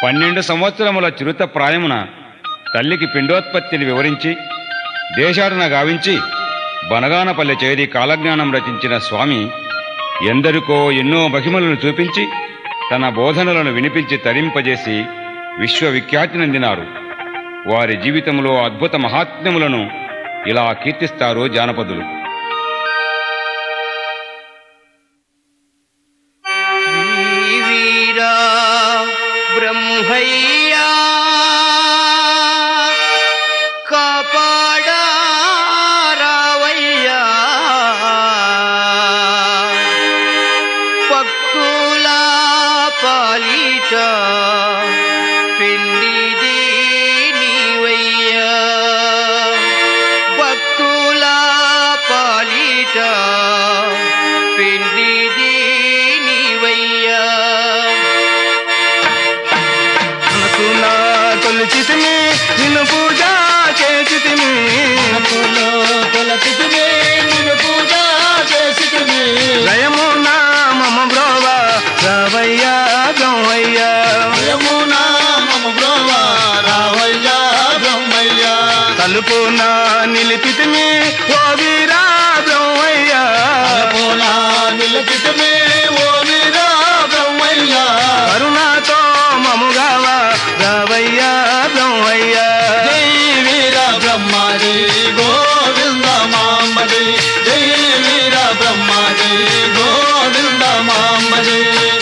పన్నెండు సంవత్సరముల చిరుత ప్రాయమున తల్లికి పిండోత్పత్తిని వివరించి దేశాటన గావించి బనగానపల్లె చేరి కాలజ్ఞానం రచించిన స్వామి ఎందరికో ఎన్నో మహిమలను చూపించి తన బోధనలను వినిపించి తరింపజేసి విశ్వవిఖ్యాతి నందినారు వారి జీవితంలో అద్భుత మహాత్మ్యములను ఇలా కీర్తిస్తారు జానపదులు శ్రీవీరా బ్రహ్మయ్యా కాపాడా రావయ్యా భక్తుల పాలిట పిండిది నీవయ్యా భక్తుల పాలిట పిండిది నీవయ్యా మనసున కొలిచితిమి నిన్ను పూజ చేసితిమి మనసులో కొలచితిమి, నిన్ను పూజ చేసితిమి. లయమున మమ బ్రోవ రావయ్యా గౌవయ్యా యమునా మమ బ్రోవ రావయ్యా బ్రహ్మయ్యా. తలుపున నిలిపితిమి ఓ వీరా బ్రహ్మయ్యా తలపునా నిలచితిమి, ఓ వీరా బ్రహ్మయ్యా. కరుణతో మముగావ రావయ్యా బ్రహ్మయ్యా జై వీర బ్రహ్మది గోవింద మాంబది జై వీర బ్రహ్మది గోవింద మాంబది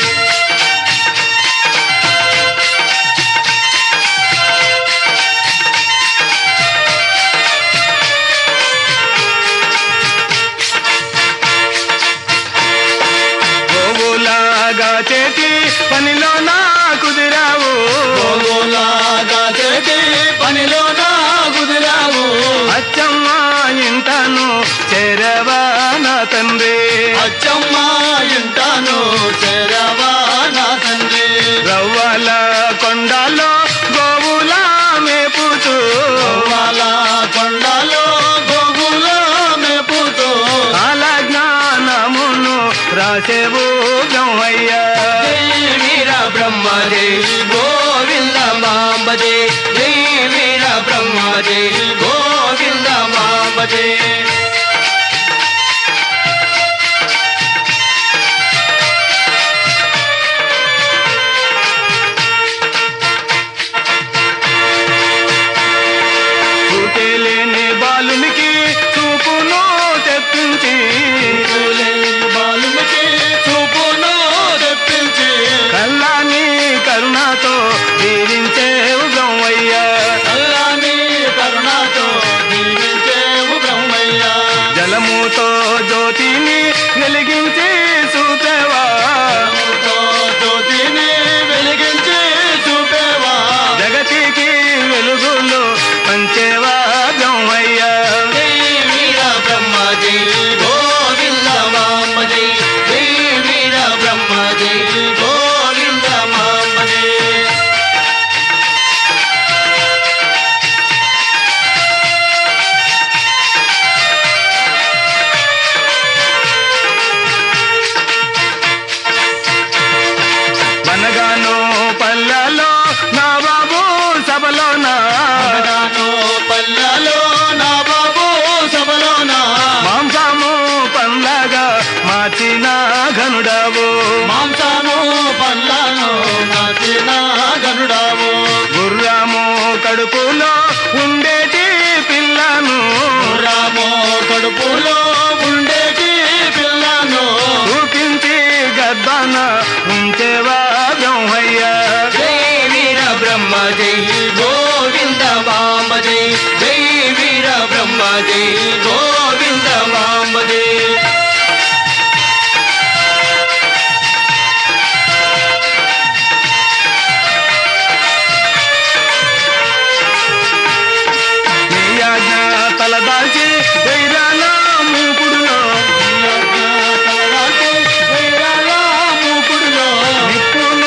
గోవులాగా చేతి పనిలో నా కుదిరావు గోగులాగా చేతి పనిలో నా కుదిరావు అచ్చమ్మ ఇంటను చేరవా నా తండ్రి అచ్చమ్మ ఇంటాను చేరవా నా తండ్రి రవ్వల కొండలో గోవులా మేపుతూ వాళ్ళ కొండలో గోగుల మేపుతో కాల జ్ఞానమును రాసేవు బ్రహ్మయ్యా జై వీర బ్రహ్మదే గోవింద మాంబదే జై వీర బ్రహ్మదే గోవింద మాంబదే చూతేలేని బాలునికి చూపును తెప్పించి పూలే బాలునికి చూపును తెప్పించి కల్లాని కరుణతో దీవించేవు బ్రహ్మయ్యా చల్లని కరుణతో దీవించేవు బ్రహ్మయ్యా జలముతో జ్యోతిని వెలిగించి చూపేవా తో జ్యోతిని వెలిగించి చూపేవా జగతికి వెలుగులు పంచేవా బ్రహ్మయ్యా జై వీర బ్రహ్మజీ గోవింద మాంబజీ జై వీర బ్రహ్మజీ గోవింద మాంబజీ మనగాను పల్లెలో నా బాబు సభలోన అనగాను పల్లెలో నా బాబు సభలోన మాంసము పండ్లగా మార్చిన ఘనుడవు మాంసము పల్లను నాచిన గనుడావు గుర్రము కడుపులో ఉండేటి పిల్లను రామో కడుపులో ఉండేటి పిల్లను చూపించి గర్భాన ఉంచేవా బ్రహ్మయ్యా జై వీర బ్రహ్మ జై గోవింద మాంబ జై జై వీర బ్రహ్మ జై గోవింద మాంబ జై నీ ఆజ్ఞ తలదాల్చి వైరాల మూపుడులో తలరాటి వైరాల మూకుడులో నిప్పుల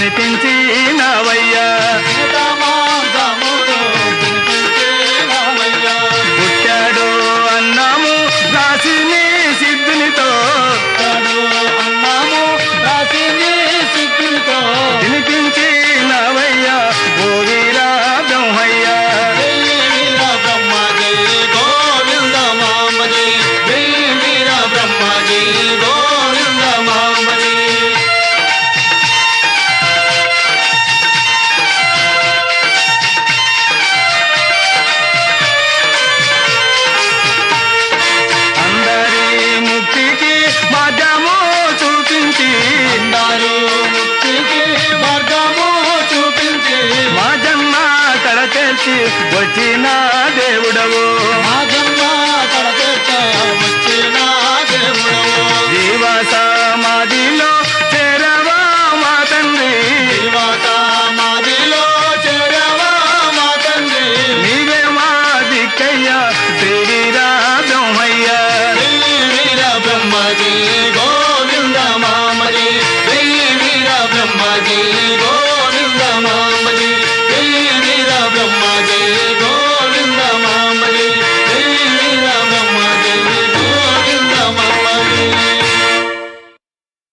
తినిపించినవయ్యా పుట్టాడు అన్నాము రాసిని సిద్ధునితో తినిపించినవయ్యా ఓ వీరా బ్రహ్మయ్యా అందరి ముక్తికి మార్గము చూపించి మా జన్మ కడతెచ్చి వచ్చిన దేవుడవు మా